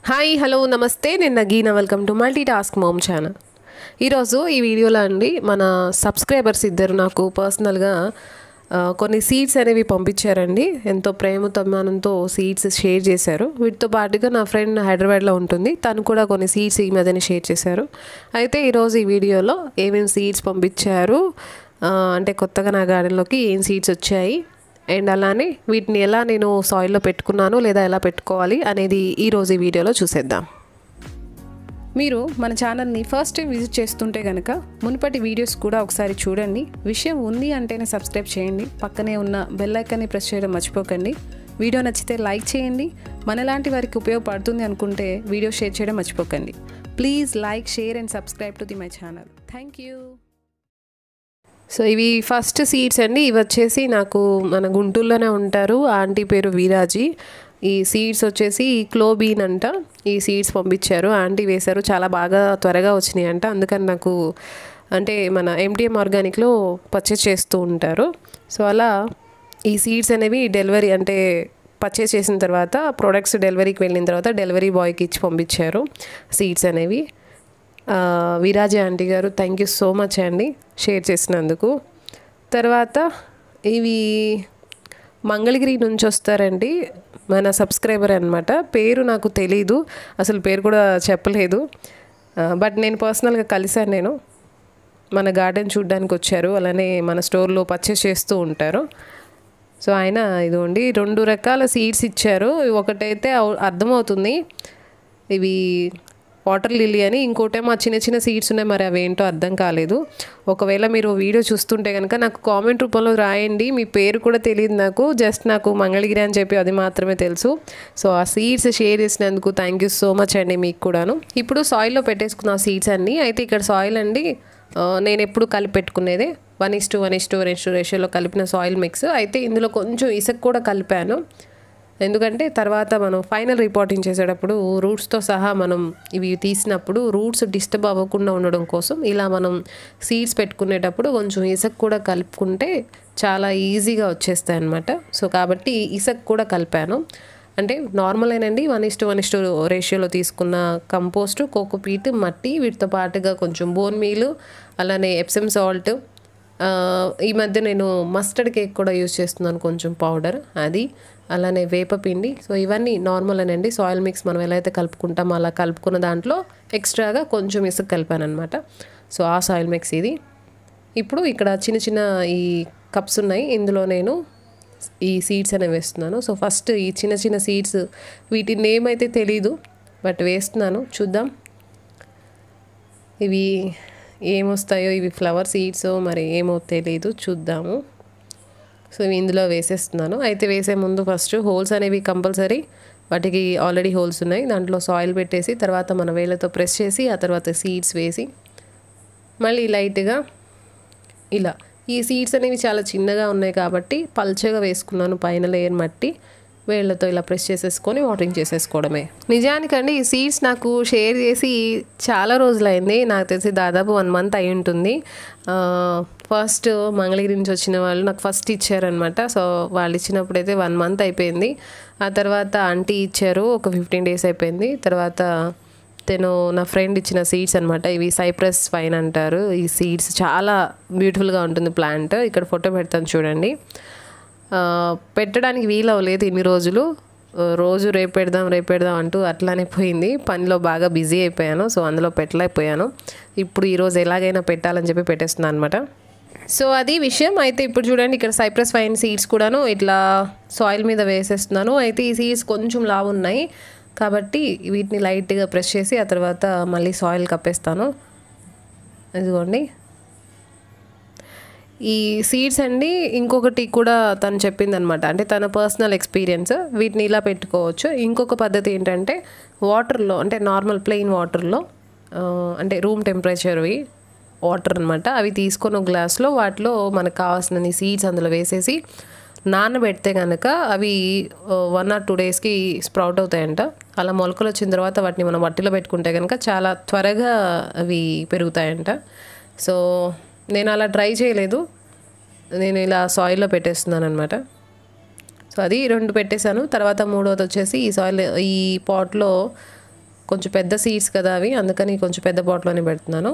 hi hello నమస్తే నేను Nagina welcome to multi task mom channel ఈరోజు ఈ వీడియోలో అండి మన సబ్స్క్రైబర్స్ ఇద్దరు నాకు పర్సనల్గా ఆ, కొన్ని సీడ్స్ అనేవి పంపించారండి ఎంతో ప్రేమతో అభిమానంతో సీడ్స్ షేర్ చేశారు వీటితో పాటుగా నా ఫ్రెండ్ హైదరాబాద్లో ఉంటుంది తను కూడా కొన్ని సీడ్స్ ఈ మధ్యన షేర్ చేశారు అయితే ఈరోజు ఈ వీడియోలో ఏమేమి సీడ్స్ పంపించారు ఆ, అంటే కొత్తగా నా గార్డెన్లోకి ఏం సీడ్స్ వచ్చాయి అండ్ అలానే వీటిని ఎలా నేను సాయిల్లో పెట్టుకున్నాను లేదా ఎలా పెట్టుకోవాలి అనేది ఈరోజు ఈ వీడియోలో చూసేద్దాం మీరు మన ఛానల్ని ఫస్ట్ టైం విజిట్ చేస్తుంటే కనుక మునుపటి వీడియోస్ కూడా ఒకసారి చూడండి విషయం ఉంది అంటేనే సబ్స్క్రైబ్ చేయండి పక్కనే ఉన్న బెల్ ఐకాన్ని ప్రెస్ చేయడం మర్చిపోకండి వీడియో నచ్చితే లైక్ చేయండి మనలాంటి వారికి ఉపయోగపడుతుంది అనుకుంటే వీడియో షేర్ చేయడం మర్చిపోకండి please like share and subscribe to the my channel thank you so ఇవి ఫస్ట్ సీడ్స్ అండి ఇవి వచ్చేసి నాకు మన గుంటూరులోనే ఉంటారు ఆంటీ పేరు వీరాజీ ఈ సీడ్స్ వచ్చేసి క్లోబీన్ అంట ఈ సీడ్స్ పంపించారు ఆంటీ వేశారు చాలా బాగా త్వరగా వచ్చినాయి అంట అందుకని నాకు అంటే మన ఎంటీఎం ఆర్గానిక్లో పర్చేస్ చేస్తూ ఉంటారు సో అలా ఈ సీడ్స్ అనేవి డెలివరీ అంటే పర్చేస్ చేసిన తర్వాత ప్రొడక్ట్స్ డెలివరీకి వెళ్ళిన తర్వాత డెలివరీ బాయ్కి ఇచ్చి పంపించారు సీడ్స్ అనేవి ఆ, విరాజే ఆంటీ గారు థ్యాంక్ యూ సో మచ్ అండి షేర్ చేసినందుకు తర్వాత ఇవి మంగళగిరి నుంచి వస్తారండి మన సబ్స్క్రైబర్ అనమాట పేరు నాకు తెలీదు అసలు పేరు కూడా చెప్పలేదు బట్ నేను పర్సనల్గా కలిశాను నేను మన గార్డెన్ చూడడానికి వచ్చారు అలానే మన స్టోర్లో పర్చేస్ చేస్తూ ఉంటారు సో ఆయన ఇదిగోండి రెండు రకాల సీడ్స్ ఇచ్చారు ఒకటైతే అవ్- అర్థమవుతుంది ఇవి వాటర్ లిల్లీ అని ఇంకోటేమో ఆ చిన్న చిన్న సీడ్స్ ఉన్నాయి మరి అవి ఏంటో అర్థం కాలేదు ఒకవేళ మీరు వీడియో చూస్తుంటే కనుక నాకు కామెంట్ రూపంలో రాయండి మీ పేరు కూడా తెలియదు నాకు జస్ట్ నాకు మంగళగిరి అని చెప్పి అది మాత్రమే తెలుసు సో ఆ సీడ్స్ షేర్ చేసినందుకు థ్యాంక్ యూ సో మచ్ అండి మీకు కూడాను ఇప్పుడు సాయిల్లో పెట్టేసుకున్న సీడ్స్ అన్నీ అయితే ఇక్కడ సాయిల్ అండి ఆ, నేను ఎప్పుడు కలిపి పెట్టుకునేదే one is to one is to రెండు రేషియోలో కలిపిన సాయిల్ మిక్స్ అయితే ఇందులో కొంచెం ఇసుక కూడా కలిపాను ఎందుకంటే తర్వాత మనం ఫైనల్ రిపోర్టింగ్ చేసేటప్పుడు రూట్స్తో సహా మనం ఇవి తీసినప్పుడు రూట్స్ డిస్టర్బ్ అవ్వకుండా ఉండడం కోసం ఇలా మనం సీడ్స్ పెట్టుకునేటప్పుడు కొంచెం ఇసుక కూడా కలుపుకుంటే చాలా ఈజీగా వచ్చేస్తాయి అనమాట సో కాబట్టి ఇసుక కూడా కలిపాను అంటే నార్మల్ ఏనండి one is to one is to రేషియోలో తీసుకున్న కంపోస్ట్ కోకోపీట్ మట్టి వీటితో పాటుగా కొంచెం బోన్ మీలు అలానే ఎప్సమ్ సాల్ట్ ఆ, ఈ మధ్య నేను మస్టర్డ్ కేక్ కూడా యూజ్ చేస్తున్నాను కొంచెం పౌడర్ అది అలానే వేపపిండి సో ఇవన్నీ నార్మల్ అనండి సాయిల్ మిక్స్ మనం ఎలా అయితే కలుపుకుంటామో అలా కలుపుకున్న దాంట్లో ఎక్స్ట్రాగా కొంచెం ఇసుక కలిపాను అనమాట సో ఆ సాయిల్ మిక్స్ ఇది ఇప్పుడు ఇక్కడ చిన్న చిన్న ఈ కప్స్ ఉన్నాయి ఇందులో నేను ఈ సీడ్స్ అనేవి వేస్తున్నాను సో ఫస్ట్ ఈ చిన్న చిన్న సీడ్స్ వీటి నేమ్ అయితే తెలీదు బట్ వేస్తున్నాను చూద్దాం ఇవి ఏమొస్తాయో ఇవి ఫ్లవర్ సీడ్స్ మరి ఏమో తెలీదు చూద్దాము సో ఇవి ఇందులో వేసేస్తున్నాను అయితే వేసే ముందు ఫస్ట్ హోల్స్ అనేవి కంపల్సరీ వాటికి ఆల్రెడీ హోల్స్ ఉన్నాయి దాంట్లో సాయిల్ పెట్టేసి తర్వాత మన వేళ్ళతో ప్రెస్ చేసి ఆ తర్వాత సీడ్స్ వేసి మళ్ళీ లైట్గా ఇలా ఈ సీడ్స్ అనేవి చాలా చిన్నగా ఉన్నాయి కాబట్టి పల్చగా వేసుకున్నాను పైన లేయర్ మట్టి వేళ్ళతో ఇలా ప్రెస్ చేసేసుకొని వాటరింగ్ చేసేసుకోవడమే నిజానికండి ఈ సీడ్స్ నాకు షేర్ చేసి చాలా రోజులైంది నాకు తెలిసి దాదాపు వన్ మంత్ అయి ఉంటుంది ఫస్ట్ మంగళగిరి నుంచి వచ్చిన వాళ్ళు నాకు ఫస్ట్ ఇచ్చారనమాట సో వాళ్ళు ఇచ్చినప్పుడైతే వన్ మంత్ అయిపోయింది ఆ తర్వాత ఆంటీ ఇచ్చారు ఒక ఫిఫ్టీన్ డేస్ అయిపోయింది తర్వాత తను నా ఫ్రెండ్ ఇచ్చిన సీడ్స్ అనమాట ఇవి సైప్రస్ వైన్ అంటారు ఈ సీడ్స్ చాలా బ్యూటిఫుల్గా ఉంటుంది ప్లాంట్ ఇక్కడ ఫోటో పెడతాను చూడండి ఆ, పెట్టడానికి వీలు అవ్వలేదు ఇన్ని రోజులు ఆ, రోజు రేపు పెడదాం రేపు పెడదాం అంటూ అట్లానే పోయింది పనిలో బాగా బిజీ అయిపోయాను సో అందులో పెట్టలేకపోయాను ఇప్పుడు ఈరోజు ఎలాగైనా పెట్టాలని చెప్పి పెట్టేస్తున్నాను అనమాట సో అది విషయం అయితే ఇప్పుడు చూడండి ఇక్కడ సైప్రస్ వైన్ సీడ్స్ కూడాను ఇట్లా సాయిల్ మీద వేసేస్తున్నాను అయితే ఈ సీడ్స్ కొంచెం లావు ఉన్నాయి కాబట్టి వీటిని లైట్గా ప్రెస్ చేసి ఆ తర్వాత మళ్ళీ సాయిల్ కప్పేస్తాను ఇదిగోండి ఈ సీడ్స్ అండి ఇంకొకటి కూడా తను చెప్పింది అనమాట అంటే తన పర్సనల్ ఎక్స్పీరియన్స్ వీటిని ఇలా పెట్టుకోవచ్చు ఇంకొక పద్ధతి ఏంటంటే వాటర్లో అంటే నార్మల్ ప్లెయిన్ వాటర్లో అంటే రూమ్ టెంపరేచర్వి వాటర్ అనమాట అవి తీసుకొని ఒక గ్లాస్లో వాటిలో మనకు కావాల్సిన సీడ్స్ అందులో వేసేసి నానబెడితే కనుక అవి వన్ ఆర్ టూ డేస్కి స్ప్రౌట్ అవుతాయంట అలా మొలకలు వచ్చిన తర్వాత వాటిని మనం వట్టిలో పెట్టుకుంటే కనుక చాలా త్వరగా అవి పెరుగుతాయంట సో నేను అలా ట్రై చేయలేదు నేను ఇలా సాయిల్లో పెట్టేస్తున్నాను అనమాట సో అది రెండు పెట్టేశాను తర్వాత మూడోది వచ్చేసి ఈ సాయిల్ ఈ పాట్లో కొంచెం పెద్ద సీడ్స్ కదా అవి అందుకని కొంచెం పెద్ద బాటిల్లోనే పెడుతున్నాను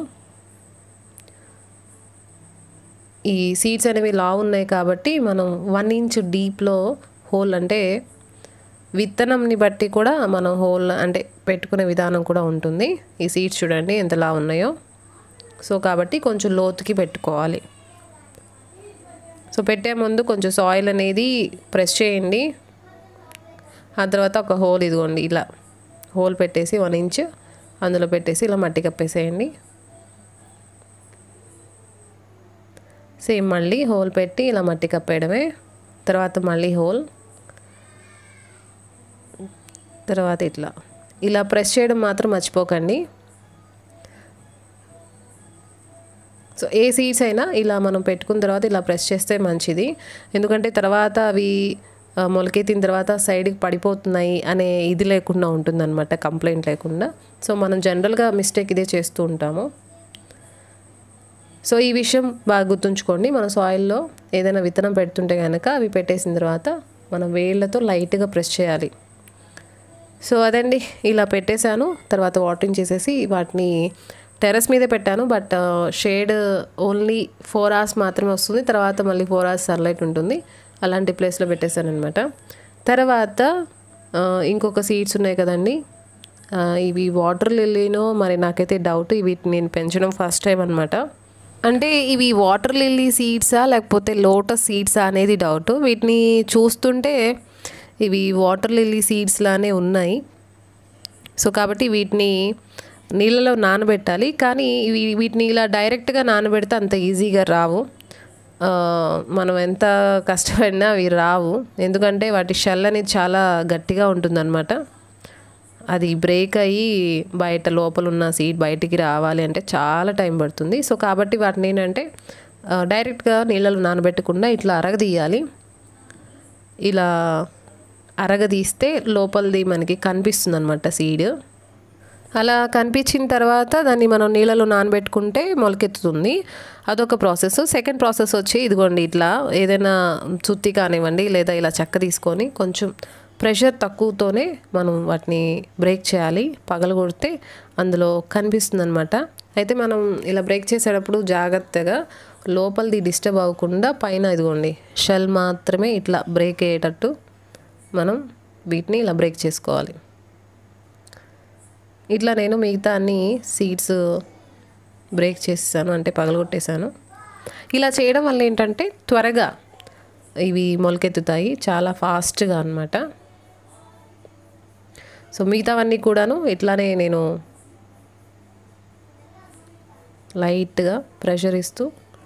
ఈ సీడ్స్ అనేవి లా ఉన్నాయి కాబట్టి మనం వన్ ఇంచ్ డీప్లో హోల్ అంటే విత్తనంని బట్టి కూడా మనం హోల్ అంటే పెట్టుకునే విధానం కూడా ఉంటుంది ఈ సీడ్స్ చూడండి ఎంత లా ఉన్నాయో సో కాబట్టి కొంచెం లోతుకి పెట్టుకోవాలి సో పెట్టే ముందు కొంచెం సాయిల్ అనేది ప్రెస్ చేయండి ఆ తర్వాత ఒక హోల్ ఇదిగోండి ఇలా హోల్ పెట్టేసి వన్ ఇంచ్ అందులో పెట్టేసి ఇలా మట్టి కప్పేసేయండి సేమ్ మళ్ళీ హోల్ పెట్టి ఇలా మట్టి కప్పేయడమే తర్వాత మళ్ళీ హోల్ తర్వాత ఇట్లా ఇలా ప్రెస్ చేయడం మాత్రం మర్చిపోకండి సో ఏ సీడ్స్ అయినా ఇలా మనం పెట్టుకున్న తర్వాత ఇలా ప్రెస్ చేస్తే మంచిది ఎందుకంటే తర్వాత అవి మొలకెత్తిన తర్వాత సైడ్కి పడిపోతున్నాయి అనే ఇది లేకుండా ఉంటుందన్నమాట కంప్లైంట్ లేకుండా సో మనం జనరల్గా మిస్టేక్ ఇదే చేస్తూ ఉంటాము సో ఈ విషయం బాగా గుర్తుంచుకోండి మన సాయిల్లో ఏదైనా విత్తనం పెడుతుంటే కనుక అవి పెట్టేసిన తర్వాత మనం వేళ్ళతో లైట్గా ప్రెస్ చేయాలి సో అదండి ఇలా పెట్టేశాను తర్వాత వాటరింగ్ చేసేసి వాటిని టెర్రస్ మీదే పెట్టాను but shade only four hours మాత్రమే వస్తుంది తర్వాత మళ్ళీ ఫోర్ అవర్స్ సన్లైట్ ఉంటుంది అలాంటి ప్లేస్లో పెట్టేశాను అనమాట తర్వాత ఇంకొక సీడ్స్ ఉన్నాయి కదండి ఇవి వాటర్ లిల్లీనో మరి నాకైతే డౌట్ ఇవి నేను పెంచడం ఫస్ట్ టైం అనమాట అంటే ఇవి వాటర్ లిల్లీ సీడ్సా లేకపోతే లోటస్ సీడ్సా అనేది డౌట్ వీటిని చూస్తుంటే ఇవి వాటర్ లిల్లీ సీడ్స్ లానే ఉన్నాయి సో కాబట్టి వీటిని నీళ్ళలో నానబెట్టాలి కానీ ఇవి వీటిని ఇలా డైరెక్ట్గా నానబెడితే అంత ఈజీగా రావు మనం ఎంత కష్టపడినా అవి రావు ఎందుకంటే వాటి షెల్ అనేది చాలా గట్టిగా ఉంటుందన్నమాట అది బ్రేక్ అయ్యి బయట లోపల ఉన్న సీడ్ బయటికి రావాలి అంటే చాలా టైం పడుతుంది సో కాబట్టి వాటిని ఏంటంటే డైరెక్ట్గా నీళ్ళలో నానబెట్టకుండా ఇట్లా అరగదీయాలి ఇలా అరగదీస్తే లోపలిది మనకి కనిపిస్తుంది అనమాట సీడ్ అలా కనిపించిన తర్వాత దాన్ని మనం నీళ్ళలో నానబెట్టుకుంటే మొలకెత్తుతుంది అదొక ప్రాసెస్ సెకండ్ ప్రాసెస్ వచ్చి ఇదిగోండి ఇట్లా ఏదైనా చుత్తి కానివ్వండి లేదా ఇలా చెక్క తీసుకొని కొంచెం ప్రెషర్ తక్కువతోనే మనం వాటిని బ్రేక్ చేయాలి పగలగొడితే అందులో కనిపిస్తుంది అనమాట అయితే మనం ఇలా బ్రేక్ చేసేటప్పుడు జాగ్రత్తగా లోపలిది డిస్టర్బ్ అవ్వకుండా పైన ఇదిగోండి షెల్ మాత్రమే ఇట్లా బ్రేక్ అయ్యేటట్టు మనం వీటిని ఇలా బ్రేక్ చేసుకోవాలి ఇట్లా నేను మిగతా అన్ని సీడ్స్ బ్రేక్ చేసేసాను అంటే పగలగొట్టేశాను ఇలా చేయడం వల్ల ఏంటంటే త్వరగా ఇవి మొలకెత్తుతాయి చాలా ఫాస్ట్గా అనమాట సో మిగతావన్నీ కూడాను ఇట్లానే నేను లైట్గా ప్రెషర్ ఇస్తూ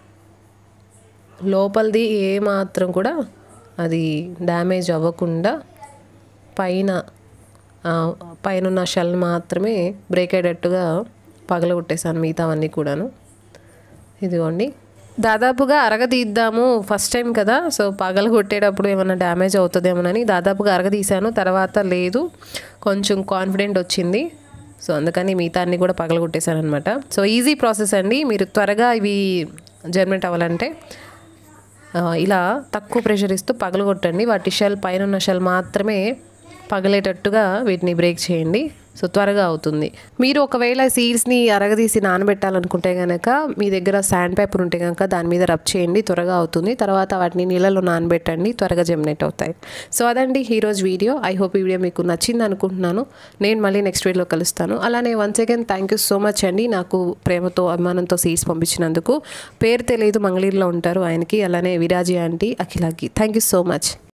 లోపలిది ఏ మాత్రం కూడా అది డ్యామేజ్ అవ్వకుండా పైన పైన ఉన్న షెల్ మాత్రమే బ్రేక్ అయ్యేటట్టుగా పగలగొట్టేశాను మిగతావన్నీ కూడాను ఇదిగోండి దాదాపుగా అరగదీద్దాము ఫస్ట్ టైం కదా సో పగల కొట్టేటప్పుడు ఏమైనా డ్యామేజ్ అవుతుందేమోనని దాదాపుగా అరగదీశాను తర్వాత లేదు కొంచెం కాన్ఫిడెంట్ వచ్చింది సో అందుకని మిగతా అన్ని కూడా పగల కొట్టేశాను అనమాట సో ఈజీ ప్రాసెస్ అండి మీరు త్వరగా ఇవి జర్మినేట్ అవ్వాలంటే ఇలా తక్కువ ప్రెషర్ ఇస్తూ పగలగొట్టండి వాటి షెల్ పైన ఉన్న షెల్ మాత్రమే పగలేటట్టుగా వీటిని బ్రేక్ చేయండి సో త్వరగా అవుతుంది మీరు ఒకవేళ సీడ్స్ని అరగదీసి నానబెట్టాలనుకుంటే కనుక మీ దగ్గర శాండ్ పేపర్ ఉంటే కనుక దాని మీద రబ్ చేయండి త్వరగా అవుతుంది తర్వాత వాటిని నీళ్ళలో నానబెట్టండి త్వరగా జెమినేట్ అవుతాయి సో అదండి ఈరోజు వీడియో ఐ హోప్ ఈ వీడియో మీకు నచ్చింది అనుకుంటున్నాను నేను మళ్ళీ నెక్స్ట్ వీడియోలో కలుస్తాను అలానే once again thank you so much అండి నాకు ప్రేమతో అభిమానంతో సీడ్స్ పంపించినందుకు పేరు తెలియదు మంగళీరులో ఉంటారు ఆయనకి అలానే విరాజీ ఆంటీ అఖిలాకి థ్యాంక్ యూ సో మచ్